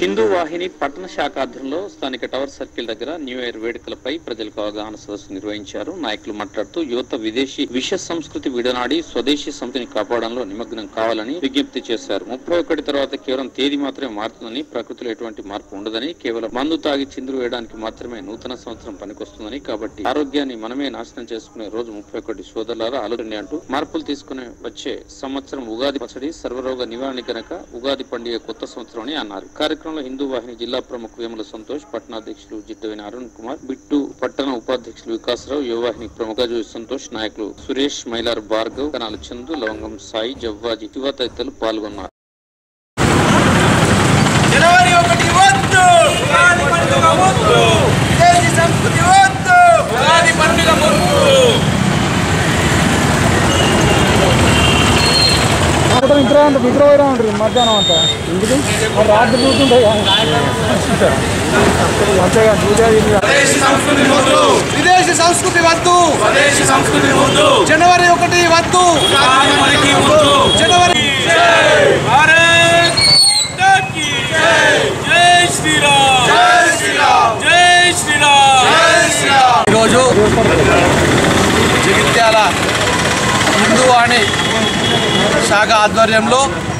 హిందూ వాహిని పట్టణ శాఖ ఆధ్వర్యంలో స్థానిక టవర్ సర్కిల్ దగ్గర న్యూ ఇయర్ వేడుకలపై ప్రజలకు అవగాహన సదస్సు నిర్వహించారు నాయకులు మాట్లాడుతూ యువత విదేశీ విష సంస్కృతి విడనాడి స్వదేశీ సంస్కృతిని కాపాడంలో నిమగ్నం కావాలని విజ్ఞప్తి చేశారు ముప్పై ఒకటి తర్వాత కేవలం తేదీ మాత్రమే మారుతుందని ప్రకృతిలో ఎటువంటి మార్పు ఉండదని కేవలం మందు తాగి చిందులు వేయడానికి మాత్రమే నూతన సంవత్సరం పనికొస్తుందని కాబట్టి ఆరోగ్యాన్ని మనమే నాశనం చేసుకునే రోజు ముప్పై ఒకటి సోదరులారా ఆలోచన అంటూ మార్పులు తీసుకుని వచ్చే సంవత్సరం ఉగాది పచ్చడి సర్వరోగ నివారణ గనక ఉగాది పండుగ కొత్త సంవత్సరం అని అన్నారు కార్యక్రమంలో హిందూ వాహిని జిల్లా ప్రముఖ వేముల సంతోష్ పట్టణాధ్యక్షులు జిట్టవేని అరుణ్ కుమార్ బిట్టు పట్టణ ఉపాధ్యక్షులు వికాసరావు యువవాహిని ప్రముఖ జోయి సంతోష్ నాయకులు సురేష్ మైలార్ భార్గవ్ కనాల చందు లవంగం సాయి జవ్వాజీ యువ తదితరులు పాల్గొన్నారు జనవరి ఒకటి వద్దు ఉగాది పండుగ వద్దు విదేశీ సంస్కృతి వద్దు ఉగాది పండుగ వద్దు మొత్తం ఇంట్లో అంత నిద్రపోయినా ఉంటుంది మధ్యాహ్నం అంతా ఎందుకు మరి రాత్రి చూస్తుంటాయి అంతేగా చూసేది విదేశీ సంస్కృతి వద్దు విదేశీ సంస్కృతి వద్దు స్వదేశీ సంస్కృతి వద్దు జనవరి ఒకటి వద్దు ఉగాది మనకి వద్దు జనవరి భారత్ మాతాకి జై శ్రీరామ్ జై శ్రీరామ్ జై శ్రీరామ్ జై శ్రీరామ్ ఈరోజు జగిత్యాల హిందూ వాణి శాఖ ఆధ్వర్యంలో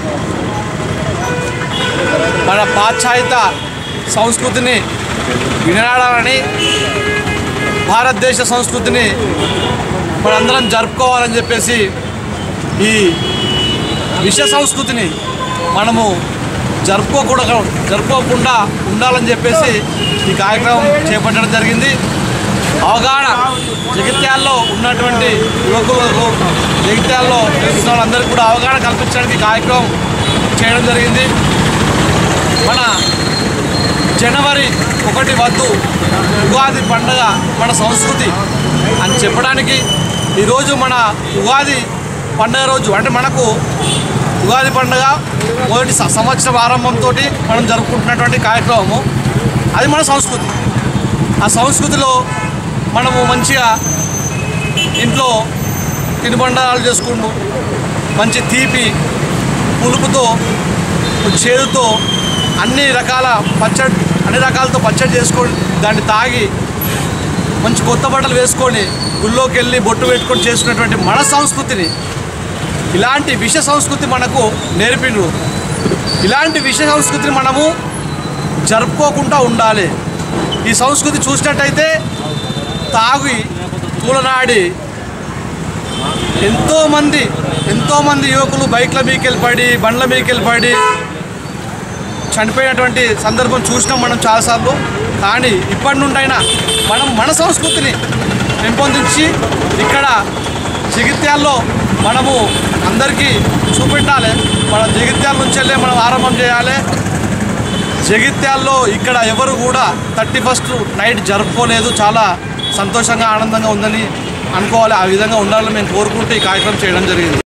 మన పాశ్చాత్య సంస్కృతిని వినడాలని భారతదేశ సంస్కృతిని మనందరం జరుపుకోవాలని చెప్పేసి ఈ విశ్వ సంస్కృతిని మనము జరుపుకోకూడదు జరుపుకోకుండా ఉండాలని చెప్పేసి ఈ కార్యక్రమం చేపట్టడం జరిగింది అవగాహన జగిత్యాల్లో ఉన్నటువంటి యువకులకు జగిత్యాల్లో నివసిస్తున్న వాళ్ళందరికీ కూడా అవగాహన కల్పించడానికి ఈ కార్యక్రమం చేయడం జరిగింది మన జనవరి ఒకటి వద్దు ఉగాది పండగ మన సంస్కృతి అని చెప్పడానికి ఈరోజు మన ఉగాది పండగ రోజు అంటే మనకు ఉగాది పండుగ మొదటి స- సంవత్సర ఆరంభంతో మనం జరుపుకుంటున్నటువంటి కార్యక్రమము అది మన సంస్కృతి ఆ సంస్కృతిలో మనము మంచిగా ఇంట్లో తినుబండారాలు చేసుకుంటూ మంచి తీపి పులుపుతో చేదుతో అన్ని రకాల పచ్చడి అన్ని రకాలతో పచ్చడి చేసుకొని దాన్ని తాగి మంచి కొత్త బట్టలు వేసుకొని గుళ్ళోకి వెళ్ళి బొట్టు పెట్టుకొని చేసుకునేటువంటి మన సంస్కృతిని ఇలాంటి విష సంస్కృతి మనకు నేర్పిండ్రు ఇలాంటి విష సంస్కృతిని మనము జరుపుకోకుండా ఉండాలి ఈ సంస్కృతి చూసినట్టయితే తాగి తూలనాడి ఎంతోమంది ఎంతోమంది యువకులు బైక్ల మీకెళ్ళి పడి బండ్ల మీకెళ్ళి పడి చనిపోయినటువంటి సందర్భం చూసినాం మనం చాలాసార్లు కానీ ఇప్పటి నుండైనా మనం మన సంస్కృతిని పెంపొందించి ఇక్కడ జగిత్యాల్లో మనము అందరికీ చూపెట్టాలి మన జగిత్యాల నుంచి వెళ్ళే మనం ఆరంభం చేయాలి జగిత్యాల్లో ఇక్కడ ఎవరు కూడా థర్టీ ఫస్ట్ నైట్ జరుపుకోలేదు చాలా సంతోషంగా ఆనందంగా ఉందని అనుకోవాలి ఆ విధంగా ఉండాలని మేము కోరుకుంటూ ఈ కార్యక్రమం చేయడం జరిగింది